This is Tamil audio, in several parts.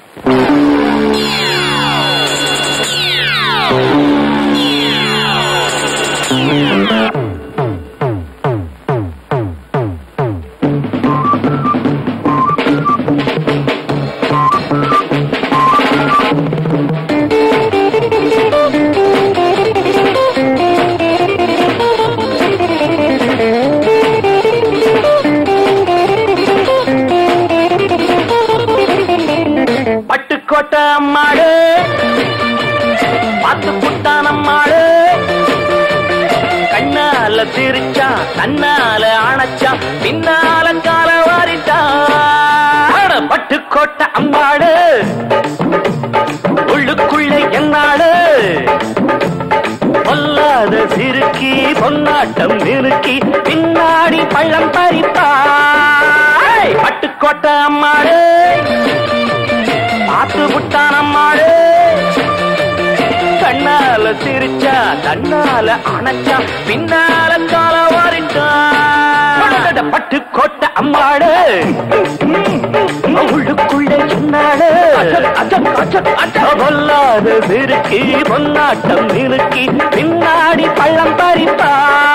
பட்டுக்கோட்டை அம்மாடு பார்த்து புட்டான் அம்மாடு கண்ணால சிரிச்சா கண்ணால அணைச்சா பின்னால கால வாரிட்டா பட்டுக்கோட்டை அம்மாடு உள்ளுக்குள்ளே என்னாடு பொல்லாத சிறுக்கி பொன்னாட்டம் நிறுக்கி பின்னாடி பள்ளம் பறிப்பா பட்டுக்கோட்டை அம்மாடு பார்த்து விட்டான் அம்மாடு கண்ணால சிரிச்சா கண்ணால அணைச்சா பின்னால கால வாரிட்டான் பட்டு கோட்டை அம்மாடு உள்ளுக்குள்ளே சொன்னாடு பொல்லாத சிறுக்கி பொன்னாட்டம் நிறுக்கி பின்னாடி பள்ளம் பறிப்பா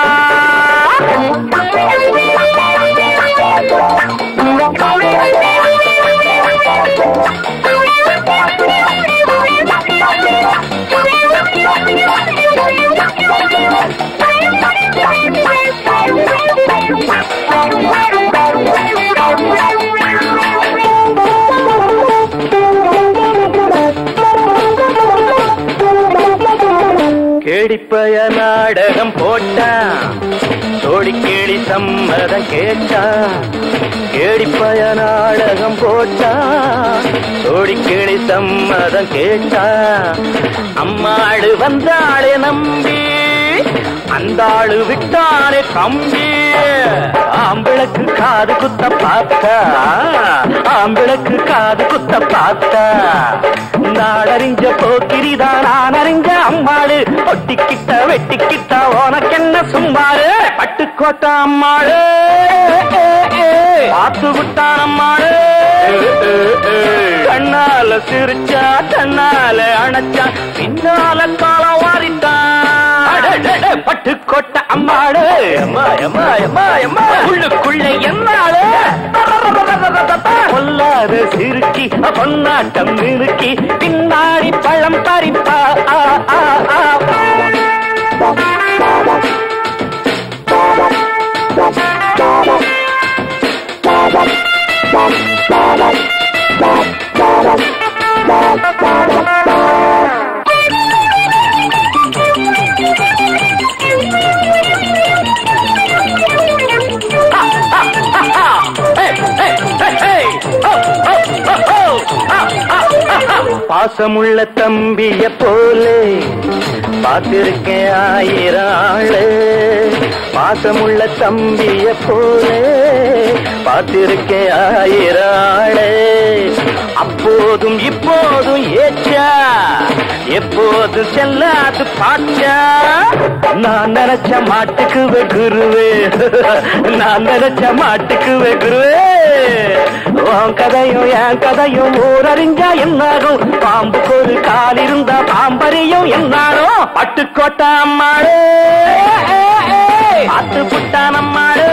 கேடிப்பய நாடகம் போட்டான் சோடி கேடி சம்மதம் கேட்டான் கேடிப்பய நாடகம் போட்டான் சோடி கேடி சம்மதம் கேட்டான் அம்மாடு வந்தாளே நம்பி அந்த ஆளு விட்டானே கம்பி ஆம்பிளக்கு காது குத்த பார்த்தா ஆம்பிளக்கு காது குத்த பார்த்தா நாடறிஞ்ச போக்கிரிதா நான் அறிஞ்ச அம்மாளு ஒட்டிக்கிட்ட வெட்டிக்கிட்ட உனக்கென்ன சும்மாரு பட்டுக்கோட்டை அம்மாளு பார்த்து விட்டான் அம்மாளு கண்ணால சிரிச்சா கண்ணால அணைச்சா பின்னால காலம் வாரிட்டான் பட்டுக்கோட்டை அம்மாடு அம்மா அம்மா அம்மா அம்மா உள்ளுக்குள்ளே என்னாடு பொல்லாத சிறுக்கி பொன்னாட்டம் நிறுக்கி பின்னாடி பழம் பறிப்பா ஆ, ஆ, ஆ. பாசமுள்ள தம்பிய போலே பார்த்திருக்கேன் ஆயிரம் ஆளு பாசமுள்ள தம்பிய போலே பார்த்திருக்கேன் ஆயிரம் ஆளு அப்போதும் இப்போதும் ஏச்சா எப்போது செல்லாது பாச்சா நான் நினைச்ச மாட்டுக்கு குருவே நான் நினைச்ச மாட்டுக்கு குருவே உன் கதையும் என் கதையும் ஊரறிஞ்சா என்னாகும் பாம்புக்கு ஒரு கால் இருந்தா பாம்பறியும் என்னாலும் பட்டுக்கோட்டை அம்மாடு பார்த்து புட்டான் அம்மாடு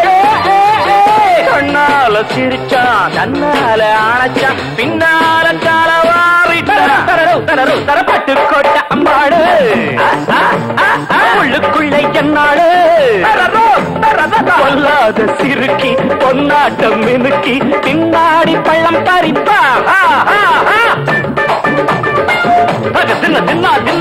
கண்ணால சிரிச்சான் கண்ணால அணைச்சான் பின்னால கால வாரிட்டான் பட்டுக்கோட்டை அம்மாடு உள்ளுக்குள்ளே என்னாடு பொல்லாத சிறுக்கி பொன்னாட்டம் மினுக்கி பின்னாடி பள்ளம் பறிப்பா தின்ன தின்னா